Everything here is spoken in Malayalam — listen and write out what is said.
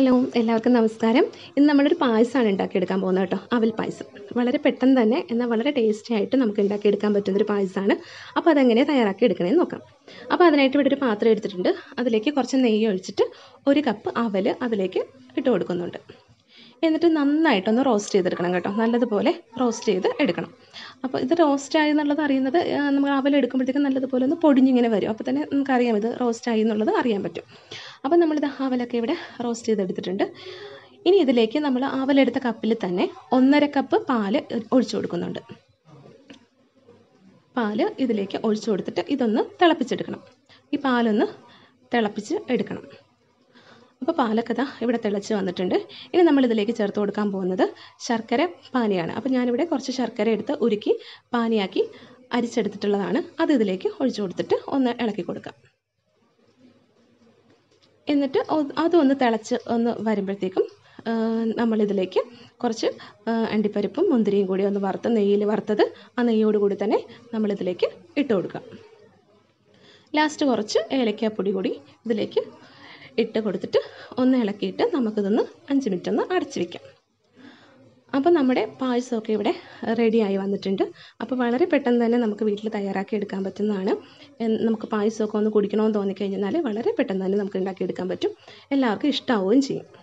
ഹലോ എല്ലാവർക്കും നമസ്കാരം ഇന്ന് നമ്മളൊരു പായസമാണ് ഉണ്ടാക്കിയെടുക്കാൻ പോകുന്നത് കേട്ടോ അവൽ പായസം വളരെ പെട്ടെന്ന് തന്നെ എന്നാൽ വളരെ ടേസ്റ്റി ആയിട്ട് നമുക്ക് ഉണ്ടാക്കിയെടുക്കാൻ പറ്റുന്നൊരു പായസമാണ് അപ്പോൾ അതെങ്ങനെ തയ്യാറാക്കി എടുക്കണമെന്ന് നോക്കാം അപ്പോൾ അതിനായിട്ട് ഇവിടെ ഒരു പാത്രം എടുത്തിട്ടുണ്ട് അതിലേക്ക് കുറച്ച് നെയ്യ് ഒഴിച്ചിട്ട് ഒരു കപ്പ് അവൽ അതിലേക്ക് ഇട്ട് കൊടുക്കുന്നുണ്ട് എന്നിട്ട് നന്നായിട്ടൊന്ന് റോസ്റ്റ് ചെയ്തെടുക്കണം കേട്ടോ നല്ലതുപോലെ റോസ്റ്റ് ചെയ്ത് എടുക്കണം അപ്പോൾ ഇത് റോസ്റ്റ് ആയി എന്നുള്ളത് അറിയുന്നത് ആ, നമ്മൾ അവൽ എടുക്കുമ്പോഴത്തേക്കും നല്ലതുപോലെ ഒന്ന് പൊടിഞ്ഞിങ്ങനെ വരും അപ്പോൾ തന്നെ നമുക്കറിയാം ഇത് റോസ്റ്റ് ആയി എന്നുള്ളത് അറിയാൻ പറ്റും അപ്പോൾ നമ്മളിത് അവലൊക്കെ ഇവിടെ റോസ്റ്റ് ചെയ്തെടുത്തിട്ടുണ്ട് ഇനി ഇതിലേക്ക് നമ്മൾ അവലെടുത്ത കപ്പിൽ തന്നെ ഒന്നര കപ്പ് പാല് ഒഴിച്ചു കൊടുക്കുന്നുണ്ട് പാല് ഇതിലേക്ക് ഒഴിച്ചു കൊടുത്തിട്ട് ഇതൊന്ന് തിളപ്പിച്ചെടുക്കണം ഈ പാലൊന്ന് തിളപ്പിച്ച് എടുക്കണം അപ്പോൾ പാലൊക്കെ ദാ ഇവിടെ തിളച്ച് വന്നിട്ടുണ്ട് ഇനി നമ്മൾ ഇതിലേക്ക് ചേർത്ത് കൊടുക്കാൻ പോകുന്നത് ശർക്കര പാനിയാണ് അപ്പോൾ ഞാനിവിടെ കുറച്ച് ശർക്കര എടുത്ത് ഉരുക്കി പാനിയാക്കി അരിച്ചെടുത്തിട്ടുള്ളതാണ് അത് ഇതിലേക്ക് ഒഴിച്ചു കൊടുത്തിട്ട് ഒന്ന് ഇളക്കി കൊടുക്കാം എന്നിട്ട് ഒ- അതൊന്ന് തിളച്ച് ഒന്ന് വരുമ്പോഴത്തേക്കും ആ, നമ്മളിതിലേക്ക് കുറച്ച് ആ, അണ്ടിപ്പരിപ്പും മുന്തിരിയും കൂടി ഒന്ന് വറുത്ത് നെയ്യിൽ വറുത്തത് ആ നെയ്യോട് കൂടി തന്നെ നമ്മളിതിലേക്ക് ഇട്ട് കൊടുക്കാം ലാസ്റ്റ് കുറച്ച് ഏലക്കാപ്പൊടി കൂടി ഇതിലേക്ക് ഇട്ട് കൊടുത്തിട്ട് ഒന്ന് ഇളക്കിയിട്ട് നമുക്കിതൊന്ന് അഞ്ച് മിനിറ്റ് ഒന്ന് അടച്ച് വയ്ക്കാം അപ്പോൾ നമ്മുടെ പായസമൊക്കെ ഇവിടെ റെഡിയായി വന്നിട്ടുണ്ട് അപ്പോൾ വളരെ പെട്ടെന്ന് തന്നെ നമുക്ക് വീട്ടിൽ തയ്യാറാക്കി എടുക്കാൻ പറ്റുന്നതാണ് എൻ- നമുക്ക് പായസമൊക്കെ ഒന്ന് കുടിക്കണമെന്ന് തോന്നിക്കഴിഞ്ഞാൽ വളരെ പെട്ടെന്ന് തന്നെ നമുക്ക് ഉണ്ടാക്കിയെടുക്കാൻ പറ്റും എല്ലാവർക്കും ഇഷ്ടമാവുകയും ചെയ്യും